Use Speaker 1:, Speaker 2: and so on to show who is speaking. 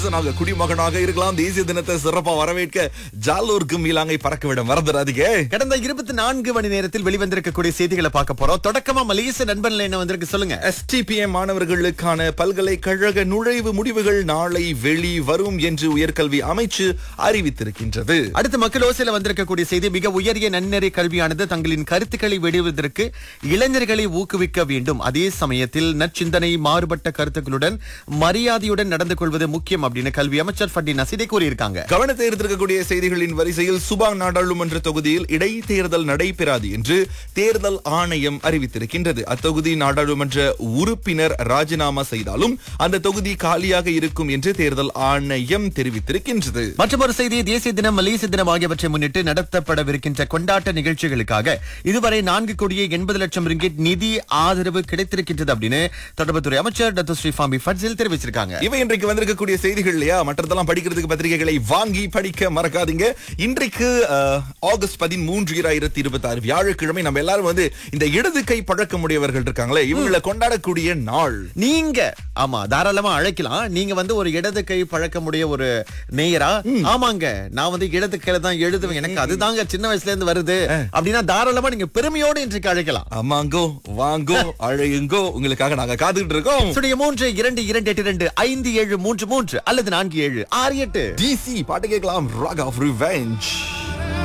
Speaker 1: நாங்க குடிமகனாக இருக்கலாம் தேசிய தினத்தை சிறப்பா வரவேற்க ஜாலூருக்கு மீளாங்கை பறக்க விட மறந்துடாதீங்க
Speaker 2: கடந்த இருபத்தி நான்கு மணி நேரத்தில் வெளிவந்திருக்கக்கூடிய செய்திகளை பார்க்க போறோம் தொடக்கமா மலேசிய நண்பன்ல என்ன வந்திருக்கு சொல்லுங்க
Speaker 1: எஸ்டிபிஎம் மாணவர்களுக்கான பல்கலைக்கழக நுழைவு முடிவுகள் நாளை வெளி வரும் என்று உயர்கல்வி அமைச்சு அறிவித்திருக்கின்றது
Speaker 2: அடுத்து மக்கள் ஓசையில வந்திருக்கக்கூடிய செய்தி மிக உயரிய நன்னெறி கல்வியானது தங்களின் கருத்துக்களை வெளியிடுவதற்கு இளைஞர்களை ஊக்குவிக்க வேண்டும் அதே சமயத்தில் நற்சிந்தனை மாறுபட்ட கருத்துக்களுடன் மரியாதையுடன் நடந்து கொள்வது முக்கியம் அப்படின்னு கல்வி அமைச்சர் ஃபட்டி நசிதே கூறியிருக்காங்க
Speaker 1: கவனத்தை ஈர்த்திருக்கக்கூடிய செய்திகளின் வரிசையில் சுபாங் நாடாளுமன்ற தொகுதியில் இடைத்தேர்தல் நடைபெறாது என்று தேர்தல் ஆணையம் அறிவித்திருக்கின்றது அத்தொகுதி நாடாளுமன்ற உறுப்பினர் ராஜினாமா செய்தாலும் அந்த தொகுதி காலியாக இருக்கும் என்று தேர்தல் ஆணையம் தெரிவித்திருக்கின்றது
Speaker 2: மற்றொரு செய்தி தேசிய தினம் மலேசிய தினம் ஆகியவற்றை முன்னிட்டு நடத்தப்படவிருக்கின்ற கொண்டாட்ட நிகழ்ச்சிகளுக்காக இதுவரை நான்கு கோடியே எண்பது லட்சம் ரிங்கிட் நிதி ஆதரவு கிடைத்திருக்கின்றது அப்படின்னு தொடர்புத்துறை அமைச்சர் டாக்டர் ஸ்ரீஃபாமி ஃபட்சில் தெரிவிச்சிருக்காங்க
Speaker 1: இவை இன்றைக்கு வந்திருக்கக்கூடிய செய்திகள் இல்லையா மற்றதெல்லாம் படிக்கிறதுக்கு பத்திரிகைகளை வாங்கி படிக்க மறக்காதீங்க இன்றைக்கு அஹ், ஆகஸ்ட் பதிமூன்று இராயிரத்தி இருபத்தி ஆறு வியாழக்கிழமை நம்ம எல்லாரும் வந்து இந்த இடது கை பழக்கமுடையவர்கள் இருக்காங்களே இவங்களை கொண்டாடக்கூடிய நாள்
Speaker 2: நீங்க ஆமா தாராளமா அழைக்கலாம் நீங்க வந்து ஒரு இடது கை பழக்கமுடைய ஒரு நேயரா ஆமாங்க நான் வந்து இடது கையில தான் எழுதுவேன் எனக்கு அதுதாங்க சின்ன வயசுல இருந்து வருது அப்படின்னா தாராளமா நீங்க பெருமையோடு இன்றைக்கு அழைக்கலாம்
Speaker 1: ஆமாங்கோ வாங்கோ அழையுங்கோ உங்களுக்காக நாங்க காத்துக்கிட்டு இருக்கோம்
Speaker 2: சுடைய மூன்று இரண்டு இரண்டு எட்டு இரண்டு ஐந்து ஏழு மூன்று மூன்று அல்லது நான்கு ஏழு ஆறு எட்டு
Speaker 1: டிசி பாட்டு கேட்கலாம் ராக் ஆஃப் ரிவெஞ்ச்